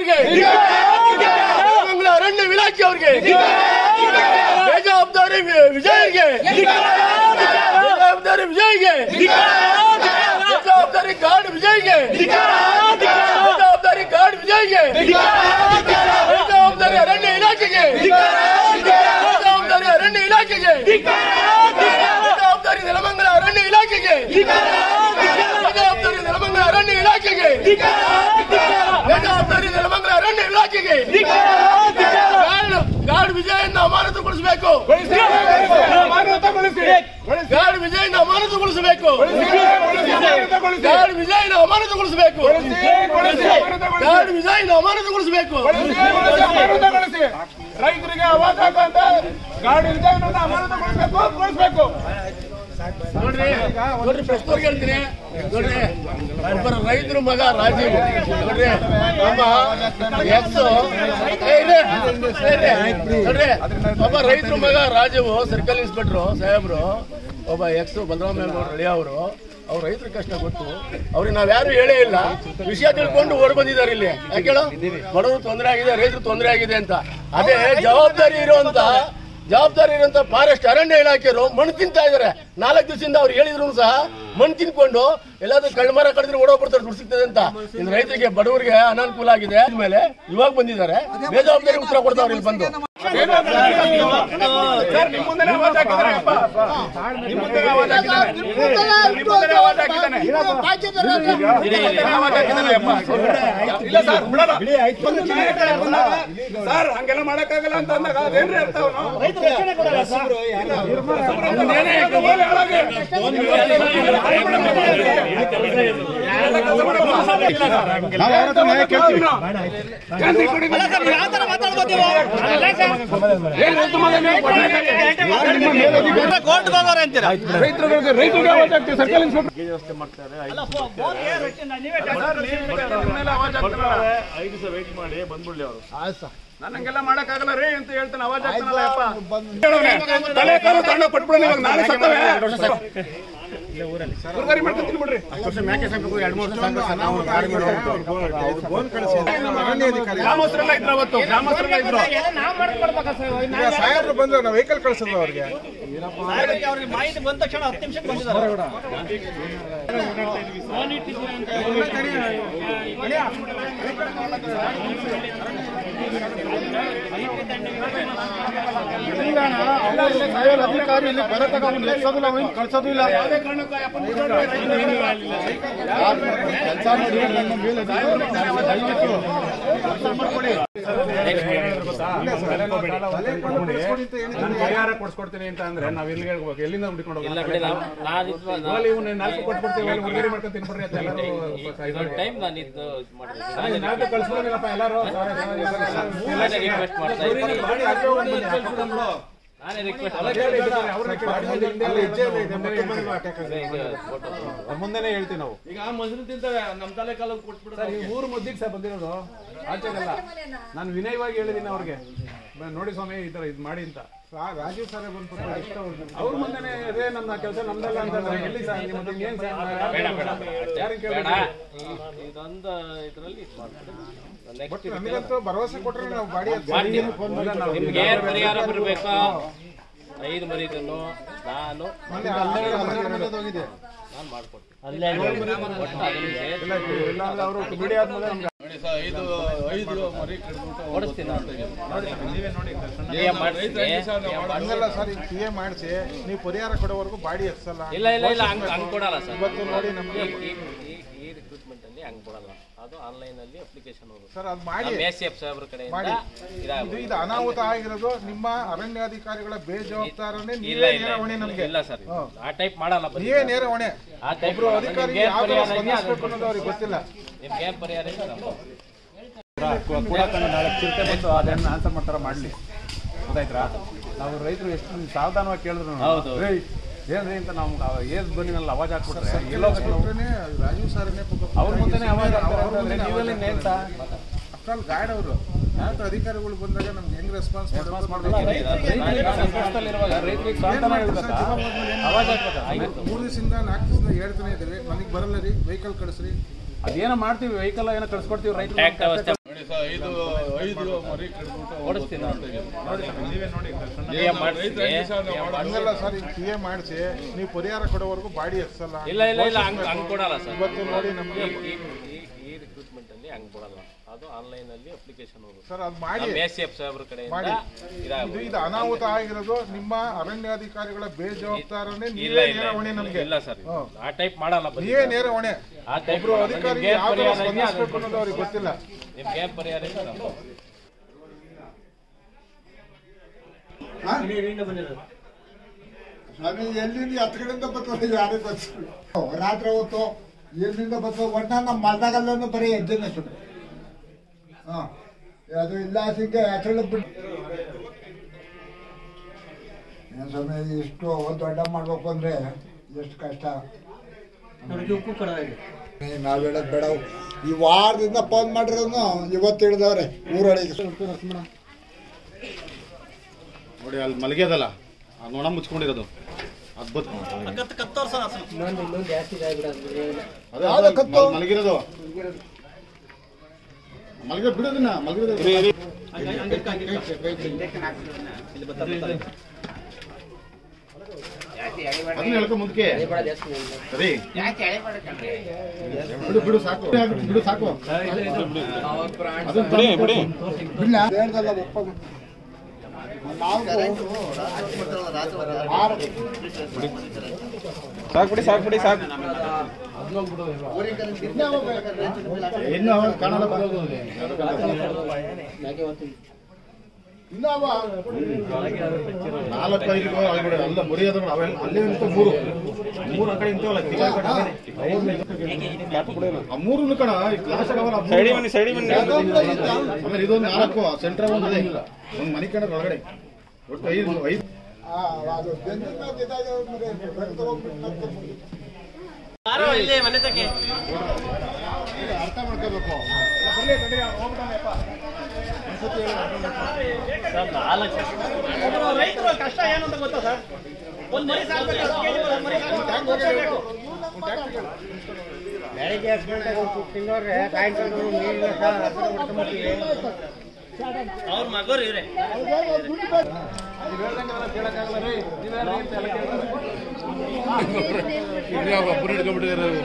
ಅವ್ರಿಗೆ ನೆಲಮಂಗಲ ಅರಣ್ಯ ಇಲಾಖೆ ಅವ್ರಿಗೆ ಬೇಜವಾಬ್ದಾರಿ ವಿ- ವಿಜಯ್ಗೆ ಬೇಜವಾಬ್ದಾರಿ ವಿಜಯ್ಗೆ ಬೇಜವಾಬ್ದಾರಿ ಗಾರ್ಡ್ ವಿಜಯ್ಗೆ ಬೇಜವಾಬ್ದಾರಿ ಗಾರ್ಡ್ ವಿಜಯ್ಗೆ ಬೇಜವಾಬ್ದಾರಿ ಅರಣ್ಯ ಇಲಾಖೆಗೆ ಬೇಜವಾಬ್ದಾರಿ ಅರಣ್ಯ ಇಲಾಖೆಗೆ ಬೇಜವಾಬ್ದಾರಿ ನೆಲಮಂಗಲ ಅರಣ್ಯ ಇಲಾಖೆಗೆ ಬೇಜವಾಬ್ದಾರಿ ನೆಲಮಂಗಲ ಅರಣ್ಯ ಇಲಾಖೆಗೆ ಬೇಜವಾಬ್ದಾರಿ ನೆಲಮಂಗಲ ಅರಣ್ಯ ಇಲಾಖೆಗೆ ಗಾರ್ಡ್ ಗಾರ್ಡ್ ವಿಜಯನ್ನ ಅಮಾನತುಗೊಳಿಸಬೇಕು ಗಾರ್ಡ್ ವಿಜಯನ್ನ ಅಮಾನತುಗೊಳಿಸಬೇಕು ಗಾರ್ಡ್ ವಿಜಯನ ಅಮಾನತುಗೊಳಿಸಬೇಕು ಗಾರ್ಡ್ ವಿಜಯನ ಅಮಾನತುಗೊಳಿಸಬೇಕು ರೈತರಿಗೆ ಅವಾಜ್ ಹಾಕಂತ ಗಾಡಿ ವಿಜಯನನ್ನ ಅಮಾನತುಗೊಳಿಸಬೇಕು ಗೊಳಿಸಬೇಕು ನೋಡ್ರಿ ನೋಡ್ರಿ ಪ್ರಶ್ನವ್ರಿಗೆ ಹೇಳ್ತೀನಿ ನೋಡ್ರಿ ಒಬ್ಬರ ರೈತರ ಮಗ ರಾಜೀವ್ ನೋಡ್ರಿ ನಮ್ಮ ಎಕ್ಸ್ ನೋಡ್ರಿ ಒಬ್ಬ ರೈತರ ಮಗ ರಾಜೀವ್ ಸರ್ಕಲ್ ಇನ್ಸ್ಪೆಕ್ಟ್ರು ಸಾಹೇಬ್ರು ಒಬ್ಬ ಎಕ್ಸ್ ಬಲರಾಮ ರೆಡಿ ಅವರು ಅವ್ರ ರೈತರ ಕಷ್ಟ ಗೊತ್ತು ಅವ್ರಿಗೆ ನಾವ್ ಯಾರು ಹೇಳೇ ಇಲ್ಲ ವಿಷಯ ತಿಳ್ಕೊಂಡು ಓಡ್ ಬಂದಿದ್ದಾರೆ ಇಲ್ಲಿ ಯಾಕೆ ಹೇಳು ಬಡವರು ತೊಂದರೆ ಆಗಿದೆ ರೈತರು ತೊಂದರೆ ಆಗಿದೆ ಅಂತ ಅದೇ ಜವಾಬ್ದಾರಿ ಇರುವಂತ ಜವಾಬ್ದಾರಿ ಇರುವಂತ ಫಾರೆಸ್ಟ್ ಅರಣ್ಯ ಇಲಾಖೆಯವರು ಮಣ್ಣು ತಿಂತಾ ಇದಾರೆ ನಾಲ್ಕು ದಿವಸದಿಂದ ಅವ್ರು ಹೇಳಿದ್ರು ಸಹ ಮಣ್ಣು ತಿನ್ಕೊಂಡು ಎಲ್ಲಾದ್ರೂ ಕಳ್ಮರ ಕಡಿದ್ರೆ ಓಡೋಗ್ಬಿಡ್ತಾರೆ ದುಡ್ಡು ಸಿಗ್ತದೆ ಅಂತ ಇನ್ನು ರೈತರಿಗೆ ಬಡವರಿಗೆ ಅನಾನುಕೂಲ ಆಗಿದೆ ಮೇಲೆ ಇವಾಗ ಬಂದಿದ್ದಾರೆ ಬೇಜವಾಬ್ದಾರಿ ಉತ್ತರ ಕೊಡ್ತಾವ್ರೆ ಇಲ್ಲಿ ಬಂದು ಸರ್ ನಿಮ್ ಮುಂದೆ ಅವಾಜ್ ಹಾಕಿದ್ದಾರೆ ಅಪ್ಪ ನಿಮ್ ಮುಂದೆ ಅವಾಜ್ ಹಾಕಿದ್ದಾರೆ ನಿಮ್ ಮುಂದೆ ಅವಾಜ್ ಹಾಕಿದ್ದಾನೆ ನಿಮ್ ಮುಂದೆ ಅವಾಜ್ ಹಾಕಿದ್ದಾನೆ ಅಪ್ಪ ಇಲ್ಲ ಸರ್ ಬಿಡಲ್ಲ ಸರ್ ಹಂಗೆಲ್ಲ ಮಾಡಕ್ಕಾಗಲ್ಲ ಅಂತ ಅಂದಾಗ ಅದೇನ್ರಿ ಅರ್ಥ ಅವನು ರೈತರಿಗೆ ರೈತರಿಗೆ ಅವಾಜ್ ಹಾಕ್ತೀವಿ ಸರ್ಕಲ್ ಇನ್ಸ್ಪೆಕ್ಟರ್ ಐದು ದಿವಸ ವೇಟ್ ಮಾಡಿ ಬಂದ್ಬಿಡ್ಲಿ ಅವರು ನಾನು ಹಂಗೆಲ್ಲ ಮಾಡಕ್ಕಾಗಲ್ಲ ರೀ ಅಂತ ಹೇಳ್ತಾನೆ ಅವಾಜ್ ಆಗ್ತಾನಲ್ಲ ಅಪ್ಪ ತಲೆ ಕಾಲು ತಗೊಂಡು ಕೊಟ್ಬಿಡೋಣ ಇವಾಗ ನಾಳೆ ಸತ್ತವೆ ಗುರುಗಾರಿ ಮಾಡ್ಕೊಂಡು ತಿನ್ಬಿಡ್ರಿ ಗ್ರಾಮಸ್ಥರೆಲ್ಲ ಇದ್ರು ಅವತ್ತು ಗ್ರಾಮಸ್ಥರೆಲ್ಲ ಇದ್ರು ಸಾಹೇಬ್ರು ಬಂದ್ರೆ ನಾವು ವೆಹಿಕಲ್ ಕಳ್ಸೋದು ಅವ್ರಿಗೆ ಅವ್ರಿಗೆ ಮಾಹಿತಿ ಬಂದ ತಕ್ಷಣ ಹತ್ತು ನಿಮಿಷಕ್ಕೆ ಬಂದಿದ್ದಾರೆ ಅಧಿಕಾರಿ ಇಲ್ಲಿ ಬರತಕ್ಕ ಅವ್ನು ಎಲ್ಸೋದಿಲ್ಲ ಅವ್ನು ಕಳ್ಸೋದು ಇಲ್ಲ ಕೆಲಸ ನೋಡಿ ನನ್ನ ಮೇಲೆ ದಯವಿಟ್ಟು ಪರಿಹಾರ ಕೊಡ್ಸ್ಕೊಡ್ತೀನಿ ಅಂತ ಅಂದ್ರೆ ನಾವ್ ಎಲ್ಲಿಗೆ ಹೋಗ್ಬೇಕು ಎಲ್ಲಿಂದ ಹುಡ್ಕೊಂಡು ಹೋಗ್ಬೇಕು ಇವ್ನು ನಾಲ್ಕು ಕೊಟ್ಬಿಡ್ತೀವಿ ಅಲ್ಲಿ ಹುಡುಗರಿ ಮಾಡ್ಕೊಂಡು ತಿನ್ಬಿಡ್ರಿ ಅಂತ ಎಲ್ಲರೂ ಟೈಮ್ ನಾನು ಇದು ಮಾಡಿದೆ ಅದೇ ನಾಲ್ಕು ಕಳ್ಸ್ಕೊಡೋದಿಲ್ಲಪ್ಪ ಎಲ್ಲರೂ ರಿಕ್ವೆಸ್ಟ್ ಮಾಡ್ತಾ ಇದ್ದೀನಿ ನಾನೇ ರಿಕ್ವೆಸ್ಟ್ ಮುಂದೆನೆ ಹೇಳ್ತೀವಿ ನಾವು ಈಗ ಮೊಸರು ನಮ್ ತಲೆ ಕಾಲ ಕೊಟ್ಬಿಡ್ತಾರೆ ಈ ಊರು ಮುದ್ದಿಗೆ ಸಹ ಬಂದಿರೋದು ಆಚೆಗಲ್ಲ ನಾನು ವಿನಯವಾಗಿ ಹೇಳಿದ್ದೀನಿ ಅವ್ರಿಗೆ ಬ- ನೋಡಿ ಸ್ವಾಮಿ ಈ ತರ ಇದು ಮಾಡಿ ಅಂತ ರಾಜೀವ್ ಸರ್ ಬಂದು ಪಾಪ ಇಷ್ಟ ಅವ್ರಿಗೆ. ಅವ್ರ ಮುಂದೆನೆ ಅದೇ ನಮ್ಮ ಕೆಲಸ ನಮ್ದಲ್ಲ ಅಂತಂದ್ರೆ ಎಲ್ಲಿ ಸರ್ ನಿಮ್ಮ ಹತ್ರ ಏನ್ ಸರ್ ಯಾರು ಬೇಡ ಕೇಳಿ ಇದೊಂದು ಇದರಲ್ಲಿ ಇದು ಮಾಡ್ಬಿಡಿ ನೆಕ್ಸ್ಟ್ ನಮಗಂತೂ ಭರವಸೆ ಕೊಟ್ರೆ ನಾವು ಬಾಡಿ ಮಾಡ್ತೀನಿ ನಿಮ್ಗೆ ಏನ್ ಪರಿಹಾರ ಬರಬೇಕು ಐದು ಮರಿದನ್ನು ನಾನು ಹೋಗಿದೆ ನಾನು ಮಾಡ್ಕೊಡ್ತೀನಿ ಒಟ್ಟು ಅದನ್ನ ಸೇರ್ಸಿ ಇಲ್ಲಾಂದ್ರೆ ಅವರು ಬಿಡಿ ಆದ್ಮೇಲೆ ನಮ್ಗೆ ಓಡಿಸ್ತೀನಿ ನಾನು. ಏನ್ ಮಾಡ್ತೀನಿ? ಹಂಗಲ್ಲ ಸರ್ ಈಗ ಪಿ ಎ ಮಾಡಿಸಿ ನೀವು ಪರಿಹಾರ ಕೊಡೋವರೆಗೂ ಬಾಡಿ ಎತ್ಸಲ್ಲ ಇಲ್ಲ ಇಲ್ಲ ಇಲ್ಲ ಹಂಗ್ ಹಂಗ್ ಕೊಡಲ್ಲ ಸರ್ ಇವತ್ತು ನೋಡಿ ನಮ್ಗೆ ಈ ಈ- ಈ ರಿಕ್ರೂಟ್ಮೆಂಟ್ ಅಲ್ಲಿ ಹಂಗ್ ಕೊಡಲ್ಲ ಅದು ಆನ್ಲೈನ್ ಅಲ್ಲಿ ಅಪ್ಲಿಕೇಶನ್ ಹೋಗುತ್ತೆ ಸರ್ ಅದು ಮಾಡಿ ನಮ್ಮ ಎಸ್ ಎಫ್ ಸಾಹೇಬ್ರ ಕಡೆಯಿಂದ ಮಾಡಿ. ಇದು ಇದಾಗುತ್ತೆ ಇದು ಅನಾಹುತ ಆಗಿರೋದು ನಿಮ್ಮ ಅರಣ್ಯಾಧಿಕಾರಿಗಳ ಬೇಜವಾಬ್ದಾರನೇ ಇಲ್ಲ ನೀವೇ ಇಲ್ಲ ನೇರ ಹೊಣೆ ನಮ್ಗೆ ಇಲ್ಲ ಸರ್ ಆ ಟೈಪ್ ಮಾಡಲ್ಲ ಬನ್ನಿ. ನೀವೇ ನೇರ ಹೊಣೆ ಆ ಟೈಪ್ ಒಬ್ರು ಅಧಿಕಾರಿ ಯಾವ ತರ ಸ್ಪಂದಿಸ್ಬೇಕು ಅನ್ನೋದು ಅವ್ರಿಗೆ ಗೊತ್ತಿಲ್ಲ ನಿಮ್ಗೆ ಏನ್ ಪರಿಹಾರ ಇದೆ ನಮ್ಗೆ ನಾಳೆ ಚಿರತೆ ಬಂದು ಅದನ್ನ ಆನ್ಸರ್ ಮಾಡ್ತಾರ ಮಾಡ್ಲಿ ಗೊತ್ತಾಯ್ತಾ ನಾವು ರೈತರು ಎಷ್ಟು ಸಾವಧಾನವಾಗಿ ಕೇಳಿದ್ರು ಹೌದು. ಏನ್ರಿ ಅಂತ ನಾವು ಏಸ್ ಬಂದಿನಲ್ಲ ಅವಾಜ್ ಹಾಕ್ಬಿಟ್ರೆ ಎಲ್ಲೋ ಕೊಟ್ರೇನೆ ರಾಜೀವ್ ಸರ್ನೇ ಅವ್ರ ಮುಂದೆನೆ ಅವಾಜ್ ಹಾಕ್ತಾರೆ ಅಂತಂದ್ರೆ ನೀವೆಲ್ಲ ನೇಂತ ಅಫ್ಟರ್ ಗಾರ್ಡ್ ಅವರು ಯಾವ ಅಧಿಕಾರಿಗಳು ಬಂದಾಗ ನಮ್ಗೆ ಹೆಂಗ್ ರೆಸ್ಪಾನ್ಸ್ ರೈತರಿಗೆ ಸಾಂತ್ವನ ಹೇಳ್ಬೇಕಾ ಅವಾಜ್ ಹಾಕ್ಬೇಕಾ ಮೂರು ದಿವಸದಿಂದ ನಾಲ್ಕು ದಿವಸದಿಂದ ಹೇಳ್ತಾನೆ ಇದ್ದೀವಿ ನನಗೆ ಬರಲ್ಲ ರೀ ವೆಹಿಕಲ್ ಕಳಿಸ್ರಿ ಅದೇನೋ ಮಾಡ್ತೀವಿ ವೆಹಿಕಲ್ ಏನೋ ಕಳ್ಸ್ಕೊಡ್ತೀವಿ ರೈತರು ಟ್ಯಾಕ್ಟ್ ವ್ಯವಸ್ಥೆ ನೋಡಿ ಸರ್ ಐದು ಐದು ಮರಿ ಓಡಿಸ್ತೀನಿ ಹಂಗಲ್ಲ ಸರ್ ಈಗ ಪಿ ಎ ಮಾಡಿಸಿ ನೀವು ಪರಿಹಾರ ಕೊಡೋವರೆಗೂ ಬಾಡಿ ಎತ್ಸಲ್ಲ ಇಲ್ಲ ಇಲ್ಲ ಇಲ್ಲ ಹಂಗ್ ಹಂಗ್ ಕೊಡಲ್ಲ ಸರ್ ಇವತ್ತು ನೋಡಿ ನಮ್ಗೆ ಈ ಈ ರಿಕ್ರೂಟ್ಮೆಂಟ್ ಅಲ್ಲಿ ಹಂಗ್ ಕೊಡಲ್ಲ ಅದು ಆನ್ಲೈನ್ ಅಲ್ಲಿ ಅಪ್ಲಿಕೇಶನ್ ಹೋಗುತ್ತೆ ಸರ್ ಅದು ಮಾಡಿ ನಮ್ಮ ಎಸ್ ಎಫ್ ಸಾಹೇಬ್ರ ಕಡೆಯಿಂದ ಮಾಡಿ. ಇದು ಇದಾಗುತ್ತೆ ಇದು ಅನಾಹುತ ಆಗಿರೋದು ನಿಮ್ಮ ಅರಣ್ಯಾಧಿಕಾರಿಗಳ ಬೇಜವಾಬ್ದಾರನೇ ಇಲ್ಲ ನೀವೇ ಇಲ್ಲ ನೇರ ಹೊಣೆ ನಮ್ಗೆ ಇಲ್ಲ ಸರ್ ಹಾ. ಆ ಟೈಪ್ ಮಾಡಲ್ಲ ಬನ್ನಿ ನೀವೇ ನೇರ ಹೊಣೆ ಆ ಟೈಪ್ ಒಬ್ರು ಅಧಿಕಾರಿ ಯಾವ ತರ ಸ್ಪಂದಿಸ್ಬೇಕು ಅನ್ನೋದು ಅವ್ರಿಗೆ ಗೊತ್ತಿಲ್ಲ ನಿಮ್ಗೆ ಏನ್ ಪರಿಹಾರ ಇದೆ ನಮ್ದು. ಸ್ವಾಮಿ ಎಲ್ಲಿಂದ ಹತ್ತು ಕಡೆಯಿಂದ ಬರ್ತದೆ ಯಾರಿಗೆ ಗೊತ್ತು ರಾತ್ರಿ ಹೊತ್ತು ಎಲ್ಲಿಂದ ಬರ್ತದೆ ಒಟ್ಟ ನಮ್ಮ ಮಲ್ದಾಗಲ್ಲೂ ಬರೀ ಹೆಜ್ಜೆನೆ ಸುಮ್ಮನೆ ಹಾಂ ಅದು ಇಲ್ಲ ಸಿಕ್ಕ ಹೆಸರು ಬಿಟ್ಟು ಏನ್ ಸ್ವಾಮಿ ಇಷ್ಟು ದೊಡ್ಡ ಮಾಡ್ಬೇಕು ಅಂದ್ರೆ ಎಷ್ಟು ಕಷ್ಟ ಏ, ನಾವ್ ಹೇಳೋದ್ ಬೇಡ ಈ ವಾರದಿಂದ ಫೋನ್ ಮಾಡಿರೋನು ಇವತ್ತು ಹಿಡ್ದವ್ರೆ ಊರೊಳಗೆ ನೋಡಿ ಅಲ್ಲಿ ಮಲಗ್ಯದಲ್ಲ ಆ ನೊಣ ಮುಚ್ಕೊಂಡಿರೋದು ಅದ್ಭುತ ಕತ್ತು ಕತ್ತೋರ್ಸ ಅದೇ ಯಾವ್ದು ಅದು ಕತ್ತು? ಮಲ್- ಮಲಗಿರೋದು ಮಲಗಿರೋ ಬಿಡೋದನ್ನ ಮಲಗಿರೋದು ಅದನ್ನ ಹೇಳ್ಕೊ ಮುಂದಕ್ಕೆ ಸರಿ ಬಿಡು ಬಿಡು ಸಾಕು ಬಿಡು ಸಾಕು ಅದನ್ನ ಬಿಡಿ ಬಿಡಿ ಇಲ್ಲ ಹೇಳ್ದಲ್ಲ ಒಪ್ಪ ನಾವು ಆರು ಇನ್ನು ಅವನು ಕಾಣಲ್ಲ ಬರೋದು ಇನ್ನೂ ಅವ ನಾಲ್ಕು ಐದು ಆಗ್ಬಿಡ ಅಲ್ಲ ಮುರಿಯೋದು ಅವೆಲ್ಲ ಅಲ್ಲೇ ನಿಂತು ಮೂರು ಮೂರು ಆ ಕಡೆ ನಿಂತವಲ್ಲ ತಿರ್ಗಾ ಆ ಕಡೆ ಆ ಮೂರು ಕಣ ಕ್ಲಾಸ್ ಆಮೇಲೆ ಇದೊಂದು ನಾಲ್ಕು ಸೆಂಟ್ರ್ ಒಂದು ಅದೇ ಒಂದು ಮನೆ ಕಣ ಒಳಗಡೆ ಒಟ್ಟು ಐದು ಐದು ಆ, ಅದು ಬೆಂದಿನ ಮೇಲೆ ಇದಾಗಿ ಮತ್ತೆ ರಕ್ತ ಹೋಗ್ಬಿಟ್ಟು ಮತ್ತೆ ಮುಗಿ- ಅರ್ಥ ಮಾಡ್ಕೋಬೇಕು ಒಬ್ರು ರೈತರ ಕಷ್ಟ ಏನು ಅಂತ ಗೊತ್ತಾ ಸರ್ ಒಂದ್ ಮರಿ ಸಾಕ್ಬೇಕು ಹತ್ತು ಕೆಜಿ ಒಂದ್ ಮರಿ ಸಾಕ್ಬೇಕು, ಹತ್ತು ವರ್ಷ ಬೇಕು. ಅವ್ರ ಮಗರು ಇವ್ರೆ ಒಬ್ಬರು ಹಿಡ್ಕೊಂಡ್ಬಿಟ್ಟಿದ್ದಾರೆ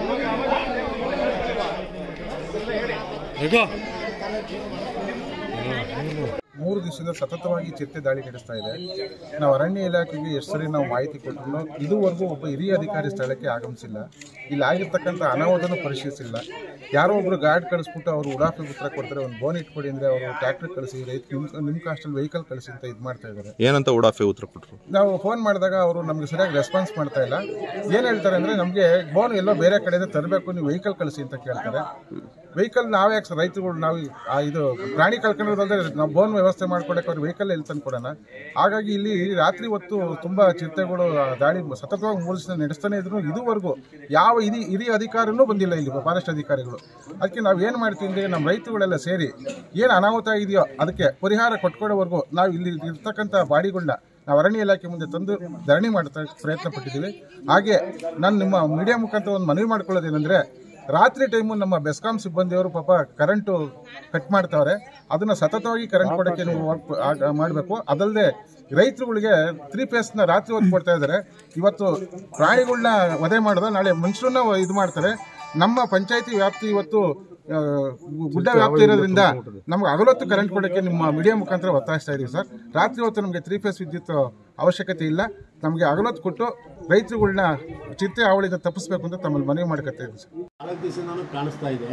ಮೂರು ದಿವಸದಿಂದ ಸತತವಾಗಿ ಚಿರತೆ ದಾಳಿ ನಡೆಸ್ತಾ ಇದೆ ನಾವು ಅರಣ್ಯ ಇಲಾಖೆಗೆ ಎಷ್ಟು ಸರಿ ನಾವು ಮಾಹಿತಿ ಕೊಟ್ಟರು ಇದುವರೆಗೂ ಒಬ್ಬ ಹಿರಿಯ ಅಧಿಕಾರಿ ಸ್ಥಳಕ್ಕೆ ಆಗಮಿಸಿಲ್ಲ ಇಲ್ಲಿ ಆಗಿರ್ತಕ್ಕಂಥ ಅನಾಹುತನೂ ಪರಿಶೀಲಿಸಿಲ್ಲ ಯಾರೋ ಒಬ್ರು ಗಾರ್ಡ್ ಕಳಿಸ್ಬಿಟ್ಟು ಅವರು ಉಡಾಫಿ ಉತ್ತರ ಕೊಡ್ತಾರೆ ಒಂದು ಬೋನ್ ಇಟ್ಕೊಡಿ ಅಂದರೆ ಅವರು ಟ್ರ್ಯಾಕ್ಟರ್ ಕಳಿಸಿ ರೈತ ನಿಮ್ಮ ನಿಮ್ಮ ಕಾಸ್ಟಲ್ಲಿ ವೆಹಿಕಲ್ ಕಳಿಸಿ ಅಂತ ಇದು ಮಾಡ್ತಾ ಇದ್ದಾರೆ ಏನಂತ ಉಡಾಫೆ ಉತ್ತರ ಕೊಟ್ಟರು ನಾವು ಫೋನ್ ಮಾಡಿದಾಗ ಅವರು ನಮಗೆ ಸರಿಯಾಗಿ ರೆಸ್ಪಾನ್ಸ್ ಮಾಡ್ತಾ ಇಲ್ಲ ಏನು ಹೇಳ್ತಾರೆ ಅಂದರೆ ನಮಗೆ ಬೋನ್ ಎಲ್ಲೋ ಬೇರೆ ಕಡೆಯಿಂದ ತರಬೇಕು ನೀವು ವೆಹಿಕಲ್ ಕಳಿಸಿ ಅಂತ ಕೇಳ್ತಾರೆ ವೆಹಿಕಲ್ ನಾವೇ ಯಾಕೆ ರೈತರುಗಳು ನಾವು ಆ ಇದು ಪ್ರಾಣಿ ಕಳ್ಕೊಂಡಿರೋದಲ್ಲದೆ ನಾವು ಬೋನ್ ವ್ಯವಸ್ಥೆ ಮಾಡ್ಕೊಡಕ್ಕೆ ಅವ್ರಿಗೆ ವೆಹಿಕಲ್ ಎಲ್ಲಿ ತಂದು ಕೊಡೋಣ ಹಾಗಾಗಿ ಇಲ್ಲಿ ರಾತ್ರಿ ಹೊತ್ತು ತುಂಬ ಚಿರತೆಗಳು ಆ ದಾಳಿ ಸತತವಾಗಿ ಮೂರು ದಿವಸ ನಡೆಸ್ತಾನೆ ಇದ್ರು ಇದುವರೆಗೂ ಯಾವ ಹಿರಿ ಹಿರಿಯ ಅಧಿಕಾರಿನೂ ಬಂದಿಲ್ಲ ಇಲ್ಲಿ ಫಾರೆಸ್ಟ್ ಅಧಿಕಾರಿಗಳು ಅದಕ್ಕೆ ನಾವು ಏನು ಮಾಡ್ತೀವಿ ಅಂದರೆ ನಮ್ಮ ರೈತರುಗಳೆಲ್ಲ ಸೇರಿ ಏನು ಅನಾಹುತ ಇದೆಯೋ ಅದಕ್ಕೆ ಪರಿಹಾರ ಕೊಟ್ಕೊಡೋವರೆಗೂ ನಾವು ಇಲ್ಲಿ ಇರ್ತಕ್ಕಂಥ ಬಾಡಿಗಳನ್ನ ನಾವು ಅರಣ್ಯ ಇಲಾಖೆ ಮುಂದೆ ತಂದು ಧರಣಿ ಮಾಡ್ತಾ ಪ್ರಯತ್ನ ಪಟ್ಟಿದ್ದೀವಿ ಹಾಗೆ ನಾನು ನಿಮ್ಮ ಮೀಡಿಯಾ ಮುಖಾಂತರ ಒಂದು ಮನವಿ ಮಾಡ್ಕೊಳ್ಳೋದೇನೆಂದರೆ ರಾತ್ರಿ ಟೈಮು ನಮ್ಮ ಬೆಸ್ಕಾಂ ಸಿಬ್ಬಂದಿಯವರು ಪಾಪ ಕರೆಂಟು ಕಟ್ ಮಾಡ್ತಾವ್ರೆ ಅದನ್ನ ಸತತವಾಗಿ ಕರೆಂಟ್ ಕೊಡೋಕ್ಕೆ ನೀವು ಮಾಡಬೇಕು ಅದಲ್ಲದೆ ರೈತರುಗಳಿಗೆ ತ್ರೀ ಫೇಸ್ನ ರಾತ್ರಿ ಹೊತ್ತು ಕೊಡ್ತಾ ಇದ್ದಾರೆ ಇವತ್ತು ಪ್ರಾಣಿಗಳನ್ನ ವಧೆ ಮಾಡಿದ್ರೆ ನಾಳೆ ಮನುಷ್ಯರನ್ನ ಇದು ಮಾಡ್ತಾರೆ ನಮ್ಮ ಪಂಚಾಯತಿ ವ್ಯಾಪ್ತಿ ಇವತ್ತು ಆ, ಗುಡ್ಡ ವ್ಯಾಪ್ತಿ ಇರೋದ್ರಿಂದ ನಮ್ಗೆ ಹಗಲೊತ್ತು ಕರೆಂಟ್ ಕೊಡೋಕ್ಕೆ ನಿಮ್ಮ ಮೀಡಿಯಾ ಮುಖಾಂತರ ಒತ್ತಾಯಿಸ್ತಾ ಇದೀವಿ ಸರ್ ರಾತ್ರಿ ಹೊತ್ತು ನಮಗೆ ತ್ರೀ ಫೇಸ್ ವಿದ್ಯುತ್ ಅವಶ್ಯಕತೆ ಇಲ್ಲ ನಮಗೆ ಹಗಲೊತ್ತು ಕೊಟ್ಟು ರೈತರುಗಳನ್ನ ಚಿರತೆ ಅವಳಿಂದ ತಪ್ಪಿಸ್ಬೇಕು ಅಂತ ತಮ್ಮಲ್ಲಿ ಮನವಿ ಮಾಡ್ಕೊತಾ ಇದ್ದೀವಿ ಸರ್ ನಾಲ್ಕು ದಿವಸ ನಾನು ಕಾಣಿಸ್ತಾ ಇದೆ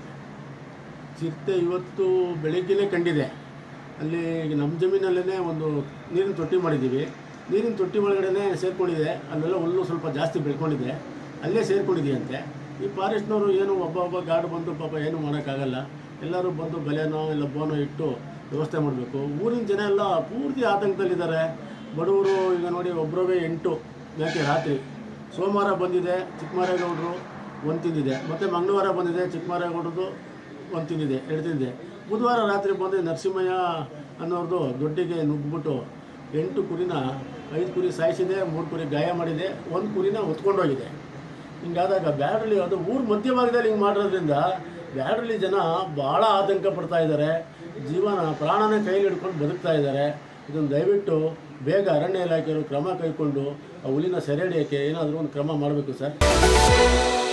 ಚಿರತೆ ಇವತ್ತು ಬೆಳಗ್ಗೆನೇ ಕಂಡಿದೆ ಅಲ್ಲಿ ನಮ್ಮ ಜಮೀನಲ್ಲೇ ಒಂದು ನೀರಿನ ತೊಟ್ಟಿ ಮಾಡಿದ್ದೀವಿ ನೀರಿನ ತೊಟ್ಟಿ ಒಳಗಡೆ ಸೇರ್ಕೊಂಡಿದೆ ಅಲ್ಲೆಲ್ಲ ಹುಲ್ಲು ಸ್ವಲ್ಪ ಜಾಸ್ತಿ ಬೆಳ್ಕೊಂಡಿದೆ ಅಲ್ಲೇ ಸೇರ್ಕೊಂಡಿದೆಯಂತೆ ಈ ಫಾರೆಸ್ಟ್ನವರು ಏನು ಒಬ್ಬ ಒಬ್ಬ ಗಾರ್ಡ್ ಬಂದು ಪಾಪ ಏನು ಮಾಡೋಕ್ಕಾಗಲ್ಲ ಎಲ್ಲರೂ ಬಂದು ಬಲೆನೋ ಇಲ್ಲ ಬೋನೋ ಇಟ್ಟು ವ್ಯವಸ್ಥೆ ಮಾಡಬೇಕು ಊರಿನ ಜನ ಎಲ್ಲ ಪೂರ್ತಿ ಆತಂಕದಲ್ಲಿದ್ದಾರೆ ಬಡವರು ಈಗ ನೋಡಿ ಒಬ್ಬರವೇ ಎಂಟು ಯಾಕೆ ರಾತ್ರಿ ಸೋಮವಾರ ಬಂದಿದೆ ಚಿಕ್ಕಮಾರೇಗೌಡರು ಒಂದು ತಿಂದಿದೆ ಮತ್ತು ಮಂಗಳವಾರ ಬಂದಿದೆ ಚಿಕ್ಕಮಾರೇಗೌಡರದು ಒಂದು ತಿಂದಿದೆ ಎರಡು ತಿಂದಿದೆ ಬುಧವಾರ ರಾತ್ರಿ ಬಂದು ನರಸಿಂಹಯ್ಯ ಅನ್ನೋರ್ದು ದೊಡ್ಡಿಗೆ ನುಗ್ಗಿಬಿಟ್ಟು ಎಂಟು ಕುರಿನ ಐದು ಕುರಿ ಸಾಯಿಸಿದೆ ಮೂರು ಕುರಿ ಗಾಯ ಮಾಡಿದೆ ಒಂದು ಕುರಿನ ಹೊತ್ಕೊಂಡೋಗಿದೆ ಹಿಂಗಾದಾಗ ಬ್ಯಾಡ್ರಲ್ಲಿ ಅದು ಊರು ಮಧ್ಯಭಾಗದಲ್ಲಿ ಹಿಂಗೆ ಮಾಡಿರೋದ್ರಿಂದ ಬ್ಯಾಡ್ರಲ್ಲಿ ಜನ ಭಾಳ ಆತಂಕ ಪಡ್ತಾ ಇದ್ದಾರೆ ಜೀವನ ಪ್ರಾಣನೇ ಕೈಲಿ ಹಿಡ್ಕೊಂಡು ಬದುಕ್ತಾ ಇದ್ದಾರೆ ಇದನ್ನು ದಯವಿಟ್ಟು ಬೇಗ ಅರಣ್ಯ ಇಲಾಖೆಯವರು ಕ್ರಮ ಕೈಗೊಂಡು ಆ ಹುಲಿನ ಸೆರೆ ಹಿಡಿಯೋಕ್ಕೆ ಏನಾದರೂ ಒಂದು ಕ್ರಮ ಮಾಡಬೇಕು ಸರ್